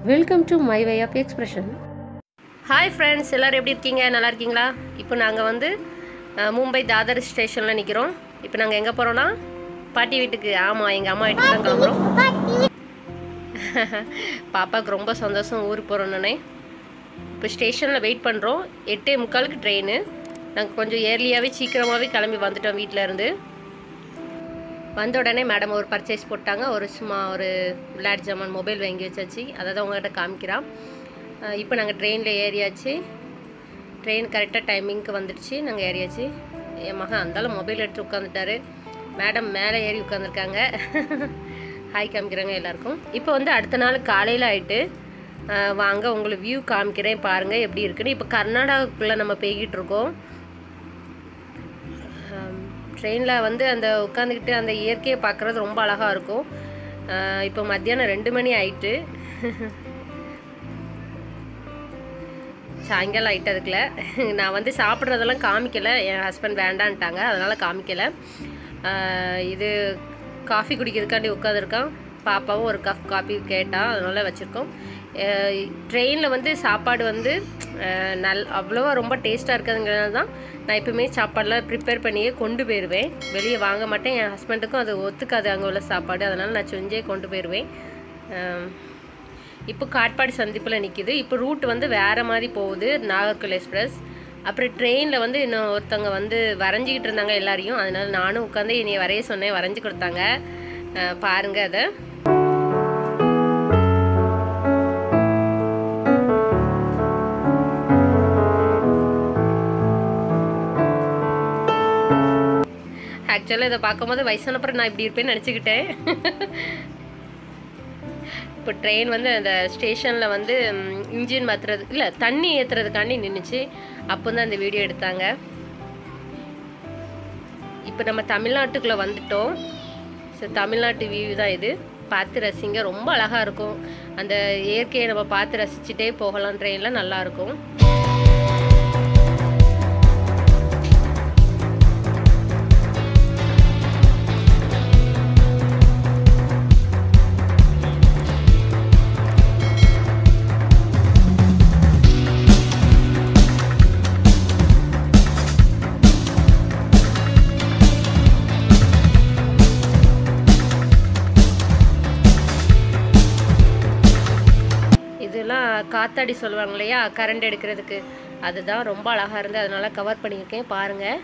welcome to my way of expression hi friends எல்லோரும் எப்படி இருக்கீங்க நல்லா இருக்கீங்களா இப்போ நாங்கள் வந்து அஹ், மும்பை தாதர் ஸ்டேஷனில் நிற்கிறோம் இப்போ நாங்கள் எங்கே போகிறோன்னா பாட்டி வீட்டுக்கு ஆமாம் எங்கள் அம்மா வீட்டுக்கு தான் கிளம்புறோம் பாப்பாவுக்கு ரொம்ப சந்தோஷம் ஊருக்கு போகிறோன்னே இப்போ ஸ்டேஷனில் வெயிட் பண்ணுறோம் எட்டே முக்காலுக்கு ட்ரெயின் நாங்கள் கொஞ்சம் ஏர்லியாகவே சீக்கிரமாகவே கிளம்பி வந்துட்டோம் வீட்டில் இருந்து வந்த உடனே மேடம் ஒரு பர்ச்சேஸ் போட்டாங்க ஒரு சும்மா ஒரு விளையாட்டு ஜாமான் மொபைல் வாங்கி வச்சாச்சு அதை தான் உங்கள்கிட்ட காமிக்கிறான் அஹ் இப்போ நாங்கள் ட்ரெயினில் ஏறியாச்சு ட்ரெயின் கரெக்டாக டைமிங்க்கு வந்துடுச்சு நாங்கள் ஏறியாச்சு என் மகன் அந்தாலும் மொபைல் எடுத்து உட்காந்துட்டாரு மேடம் மேலே ஏறி உட்காந்துருக்காங்க ஹாய் காமிக்கிறாங்க எல்லாருக்கும் இப்போ வந்து அடுத்த நாள் காலையில் ஆயிட்டு அஹ் வாங்க உங்களுக்கு வியூ காமிக்கிறேன் பாருங்கள் எப்படி இருக்குன்னு இப்போ கர்நாடகாக்குள்ளே நம்ம போய்கிட்டு இருக்கோம் ட்ரெயினில் வந்து அந்த உட்காந்துக்கிட்டு அந்த இயற்கையை பார்க்குறது ரொம்ப அழகாக இருக்கும் அஹ் இப்போ மத்தியானம் ரெண்டு மணி ஆயிட்டு சாயங்காலம் ஆயிட்டு அதுக்குள்ள நான் வந்து சாப்பிட்றதெல்லாம் காமிக்கலை என் ஹஸ்பண்ட் வேண்டான்ட்டாங்க அதனால் காமிக்கலை அஹ் இது காஃபி குடிக்கிறதுக்காண்டி உட்காந்துருக்கான் பாப்பாவும் ஒரு கப் காஃபி கேட்டான் அதனால் வச்சுருக்கோம் ட்ரெயினில் வந்து சாப்பாடு வந்து அஹ் நல் அவ்வளோவா ரொம்ப டேஸ்ட்டாக இருக்கிறதுங்கிறனால தான் நான் எப்பவுமே சாப்பாடெலாம் ப்ரிப்பேர் பண்ணியே கொண்டு போயிடுவேன் வெளியே வாங்க மாட்டேன் என் ஹஸ்பண்டுக்கும் அது ஒத்துக்காது அங்கே உள்ள சாப்பாடு அதனால் நான் செஞ்சே கொண்டு போயிடுவேன் அஹ் இப்போ காட்பாடி சந்திப்பில் நிற்கிது இப்போ ரூட் வந்து வேறு மாதிரி போகுது நாகர்கோவில் எக்ஸ்பிரஸ் அப்புறம் ட்ரெயினில் வந்து இன்னும் ஒருத்தவங்க வந்து வரைஞ்சிக்கிட்டு இருந்தாங்க எல்லாரையும் அதனால நானும் உட்காந்து என்னை வரைய சொன்னேன் வரைஞ்சி கொடுத்தாங்க அஹ் பாருங்க அதை ஆக்சுவலாக இதை பார்க்கும்போது வயசானப்புறம் நான் இப்படி இருப்பேன்னு நினச்சிக்கிட்டேன் இப்போ ட்ரெயின் வந்து அந்த ஸ்டேஷனில் வந்து இன்ஜின் மாற்றுறது இல்லை தண்ணி ஏற்றுறதுக்காண்டி நின்றுச்சு அப்போ தான் அந்த வீடியோ எடுத்தாங்க இப்போ நம்ம தமிழ்நாட்டுக்குள்ளே வந்துட்டோம் ஸோ தமிழ்நாட்டு வியூ தான் இது பார்த்து ரசிங்க ரொம்ப அழகாக இருக்கும் அந்த இயற்கையை நம்ம பார்த்து ரசிச்சுட்டே போகலாம் ட்ரெயினில் நல்லாயிருக்கும் இதெல்லாம் காத்தாடி சொல்லுவாங்க இல்லையா கரண்ட் எடுக்கிறதுக்கு அதுதான் ரொம்ப அழகாக இருந்து அதனால கவர் பண்ணியிருக்கேன் பாருங்கள்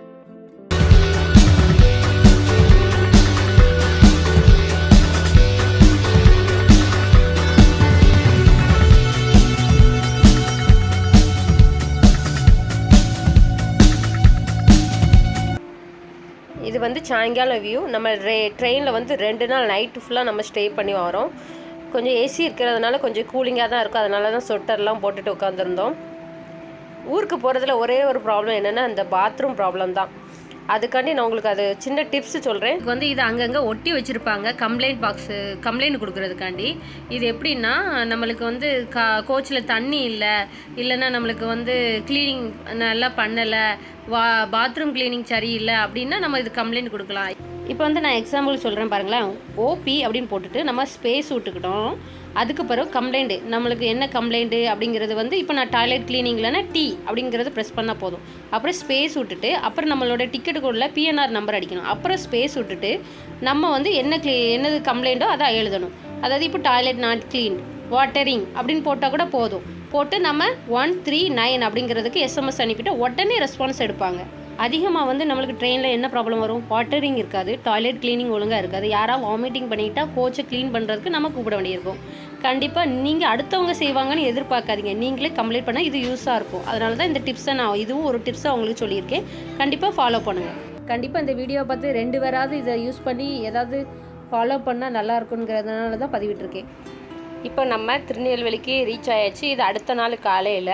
இது வந்து சாயங்காலம் வியூ நம்ம ரே ட்ரெயினில் வந்து ரெண்டு நாள் நைட்டு ஃபுல்லாக நம்ம ஸ்டே பண்ணி வரோம் கொஞ்சம் ஏசி இருக்கிறதுனால கொஞ்சம் கூலிங்காக தான் இருக்கும் அதனால தான் சொட்டர்லாம் போட்டுட்டு உட்காந்துருந்தோம் ஊருக்கு போகிறதுல ஒரே ஒரு ப்ராப்ளம் என்னென்னா அந்த பாத்ரூம் ப்ராப்ளம் தான் அதுக்காண்டி நான் உங்களுக்கு அது சின்ன டிப்ஸ் சொல்கிறேன் வந்து இது அங்கங்கே ஒட்டி வச்சுருப்பாங்க கம்ப்ளைண்ட் பாக்ஸு கம்ப்ளைண்ட் கொடுக்குறதுக்காண்டி இது எப்படின்னா நம்மளுக்கு வந்து கா கோச்சில் தண்ணி இல்லை இல்லைன்னா நம்மளுக்கு வந்து க்ளீனிங் நல்லா பண்ணலை வா பாத்ரூம் க்ளீனிங் சரியில்லை அப்படின்னா நம்ம இது கம்ப்ளைண்ட் கொடுக்கலாம் இப்போ வந்து நான் எக்ஸாம்பிள் சொல்கிறேன் பாருங்களேன் ஓபி அப்படின்னு போட்டுட்டு நம்ம ஸ்பேஸ் விட்டுக்கிட்டோம் அதுக்கு பிறகு கம்ப்ளைண்ட்டு நம்மளுக்கு என்ன கம்ப்ளைண்ட்டு அப்படிங்கிறது வந்து இப்போ நான் டாய்லெட் க்ளீனிங்லனா டி அப்படிங்கிறது ப்ரெஸ் பண்ணால் போதும் அப்புறம் ஸ்பேஸ் விட்டுட்டு அப்புறம் நம்மளோட டிக்கெட் கோடில் பிஎன்ஆர் நம்பர் அடிக்கணும் அப்புறம் ஸ்பேஸ் விட்டுட்டு நம்ம வந்து என்ன க்ளீ என்னது கம்ப்ளைண்ட்டோ அதை எழுதணும் அதாவது இப்போ டாய்லெட் நாட் க்ளீன் வாட்டரிங் அப்படின்னு போட்டால் கூட போதும் போட்டு நம்ம ஒன் த்ரீ நைன் அப்படிங்கிறதுக்கு எஸ்எம்எஸ் அனுப்பிட்டு உடனே ரெஸ்பான்ஸ் எடுப்பாங்க அதிகமாக வந்து நம்மளுக்கு ட்ரெயினில் என்ன ப்ராப்ளம் வரும் வாட்டரிங் இருக்காது டாய்லெட் க்ளீனிங் ஒழுங்காக இருக்காது யாராவது வாமிட்டிங் பண்ணிட்டா கோச்சை க்ளீன் பண்ணுறதுக்கு நம்ம கூப்பிட வேண்டியிருக்கும் கண்டிப்பாக நீங்கள் அடுத்தவங்க செய்வாங்கன்னு எதிர்பார்க்காதீங்க நீங்களே கம்ப்ளீட் பண்ணால் இது யூஸாக இருக்கும் அதனால தான் இந்த டிப்ஸை நான் இதுவும் ஒரு டிப்ஸாக உங்களுக்கு சொல்லியிருக்கேன் கண்டிப்பாக ஃபாலோ பண்ணுங்கள் கண்டிப்பாக இந்த வீடியோவை பார்த்து ரெண்டு பேராவது இதை யூஸ் பண்ணி ஏதாவது ஃபாலோ பண்ணால் நல்லா இருக்குங்கிறதுனால தான் பதிவிட்டிருக்கேன் இப்போ நம்ம திருநெல்வேலிக்கு ரீச் ஆயாச்சு இது அடுத்த நாள் காலையில்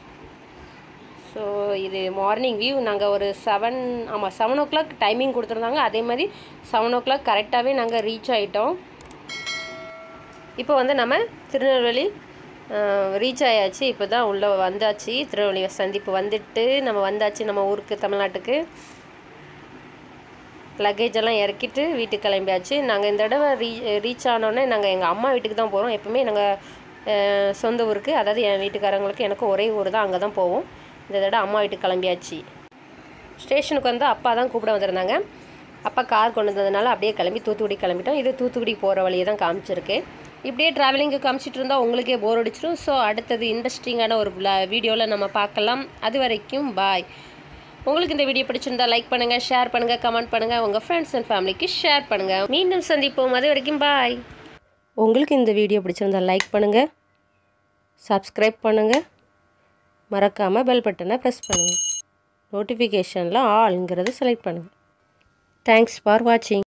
ஸோ இது மார்னிங் வியூ நாங்கள் ஒரு செவன் ஆமாம் செவன் ஓ கிளாக் டைமிங் கொடுத்துருந்தாங்க அதே மாதிரி செவன் ஓ கிளாக் கரெக்டாகவே நாங்கள் ரீச் ஆகிட்டோம் இப்போ வந்து நம்ம திருநெல்வேலி ரீச் ஆயாச்சு இப்போ தான் உள்ளே வந்தாச்சு திருநெல்வேலி சந்திப்பு வந்துட்டு நம்ம வந்தாச்சு நம்ம ஊருக்கு தமிழ்நாட்டுக்கு லக்கேஜ் எல்லாம் இறக்கிட்டு வீட்டுக்கு கிளம்பியாச்சு நாங்கள் இந்த தடவை ரீ ரீச் ஆனோடனே நாங்கள் எங்கள் அம்மா வீட்டுக்கு தான் போகிறோம் எப்பவுமே நாங்கள் அஹ், சொந்த ஊருக்கு அதாவது என் வீட்டுக்காரங்களுக்கு எனக்கும் ஒரே ஊர் தான் அங்கே தான் போவோம் இந்த தடவை அம்மா வீட்டுக்கு கிளம்பியாச்சு ஸ்டேஷனுக்கு வந்து அப்பா தான் கூப்பிட வந்திருந்தாங்க அப்பா கார் கொண்டு வந்ததுனால அப்படியே கிளம்பி தூத்துக்குடி கிளம்பிட்டோம் இது தூத்துக்குடி போகிற வழியை தான் காமிச்சிருக்கு இப்படியே ட்ராவலிங்கு காமிச்சிட்டு இருந்தால் உங்களுக்கே போர் அடிச்சிடும் ஸோ அடுத்தது இன்ட்ரெஸ்டிங்கான ஒரு வீடியோவில் நம்ம பார்க்கலாம் அது வரைக்கும் பாய் உங்களுக்கு இந்த வீடியோ பிடிச்சிருந்தா லைக் பண்ணுங்கள் ஷேர் பண்ணுங்கள் கமெண்ட் பண்ணுங்கள் உங்கள் ஃப்ரெண்ட்ஸ் அண்ட் ஃபேமிலிக்கு ஷேர் பண்ணுங்கள் மீண்டும் சந்திப்போம் அது வரைக்கும் பாய் உங்களுக்கு இந்த வீடியோ பிடிச்சிருந்தா லைக் பண்ணுங்கள் சப்ஸ்கிரைப் பண்ணுங்கள் மறக்காமல் பெல் பட்டனை ப்ரெஸ் பண்ணுங்கள் நோட்டிஃபிகேஷனில் ஆல்ங்கிறது செலக்ட் பண்ணுங்கள் தேங்க்ஸ் ஃபார் வாட்சிங்